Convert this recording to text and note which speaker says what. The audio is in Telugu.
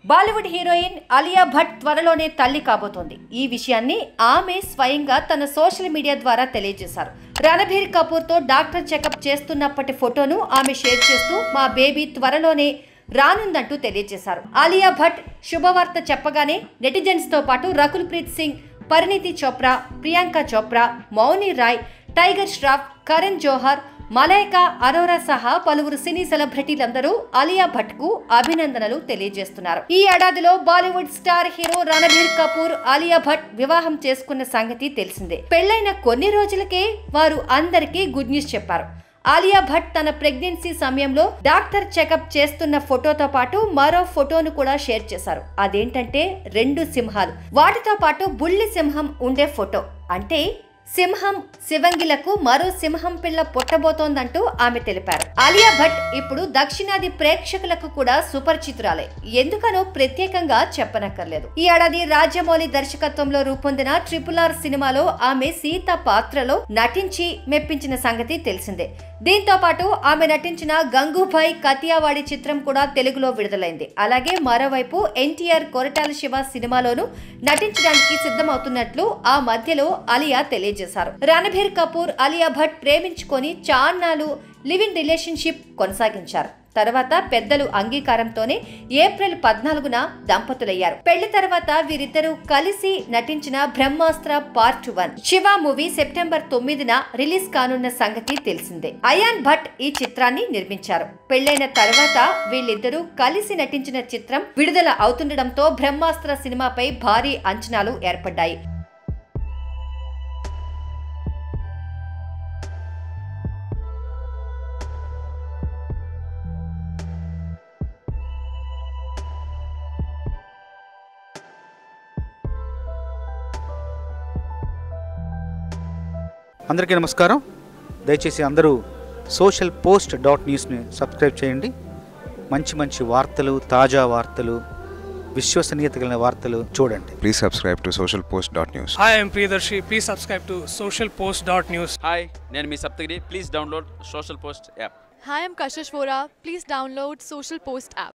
Speaker 1: బాలీవుడ్ హీరోయిన్ అలియా భట్ త్వరలోనే తల్లి కాబోతోంది ఈ విషయాన్ని ఆమె స్వయంగా తన సోషల్ మీడియా ద్వారా తెలియజేశారు రణబీర్ కపూర్ తో డాక్టర్ చెకప్ చేస్తున్నప్పటి ఫోటోను ఆమె షేర్ చేస్తూ మా బేబీ త్వరలోనే రానుందంటూ తెలియజేశారు ఆలియా భట్ శుభవార్త చెప్పగానే నెటిజన్స్ తో పాటు రకుల్ ప్రీత్ సింగ్ పరిణీతి చోప్రా ప్రియాంక చోప్రా మౌని రాయ్ టైగర్ ష్రాఫ్ కరణ్ జోహర్ మలైకా అరోరా సహా పలువురు సినీ సెలబ్రిటీలందరూ అలియా భట్ కు అభినందనలు తెలియజేస్తున్నారు ఈ ఏడాదిలో బాలీవుడ్ స్టార్ హీరో రణబీర్ కపూర్ అలియా భట్ వివాహం చేసుకున్న సంగతి తెలిసిందే పెళ్లైన కొన్ని రోజులకే వారు అందరికీ గుడ్ న్యూస్ చెప్పారు ఆలియా భట్ తన ప్రెగ్నెన్సీ సమయంలో డాక్టర్ చెకప్ చేస్తున్న ఫోటోతో పాటు మరో ఫోటోను కూడా షేర్ చేశారు అదేంటంటే రెండు సింహాలు వాటితో పాటు బుల్లి సింహం ఉండే ఫోటో అంటే సింహం శివంగిలకు మరో సింహం పిల్ల పుట్టబోతోందంటూ ఆమె తెలిపారు ఆలియా భట్ ఇప్పుడు దక్షిణాది ప్రేక్షకులకు కూడా సుపరిచితురాలే ఎందుకనో ప్రత్యేకంగా చెప్పనక్కర్లేదు ఈ ఏడాది రాజమౌళి దర్శకత్వంలో రూపొందిన ట్రిపుల్ ఆర్ సినిమాలో ఆమె సీత పాత్రలో నటించి మెప్పించిన సంగతి తెలిసిందే దీంతో పాటు ఆమె నటించిన గంగూభాయ్ కతియావాడి చిత్రం కూడా తెలుగులో విడుదలైంది అలాగే మరోవైపు ఎన్టీఆర్ కొరటాల శివ సినిమాలోనూ నటించడానికి సిద్ధమవుతున్నట్లు ఆ మధ్యలో అలియా తెలియజేశారు రణబీర్ కపూర్ అలియా భట్ ప్రేమించుకొని చాన్నాలు లివ్ ఇన్ రిలేషన్షిప్ కొనసాగించారు తర్వాత పెద్దలు అంగీకారంతోనే ఏప్రిల్ పద్నాలుగున దంపతులయ్యారు పెళ్లి తర్వాత వీరిద్దరూ కలిసి నటించిన Brahmastra part one Shiva movie September తొమ్మిదిన రిలీజ్ కానున్న సంగతి తెలిసిందే అయాన్ భట్ ఈ చిత్రాన్ని నిర్మించారు పెళ్లైన తర్వాత వీళ్ళిద్దరూ కలిసి నటించిన చిత్రం విడుదల అవుతుండటంతో బ్రహ్మాస్త్ర సినిమాపై భారీ అంచనాలు ఏర్పడ్డాయి
Speaker 2: అందరికీ నమస్కారం దయచేసి అందరూ సోషల్ పోస్ట్ డాట్ న్యూస్ని సబ్స్క్రైబ్ చేయండి మంచి మంచి వార్తలు తాజా వార్తలు విశ్వసనీయత కలిగిన వార్తలు చూడండి
Speaker 3: Please subscribe to socialpost.news.
Speaker 4: Hi, I'm Priyadarshi. Please subscribe to socialpost.news.
Speaker 5: Hi నేను మీ Saptagiri please download social post app
Speaker 6: Hi, I'm Kashish Vora. Please download Social Post app.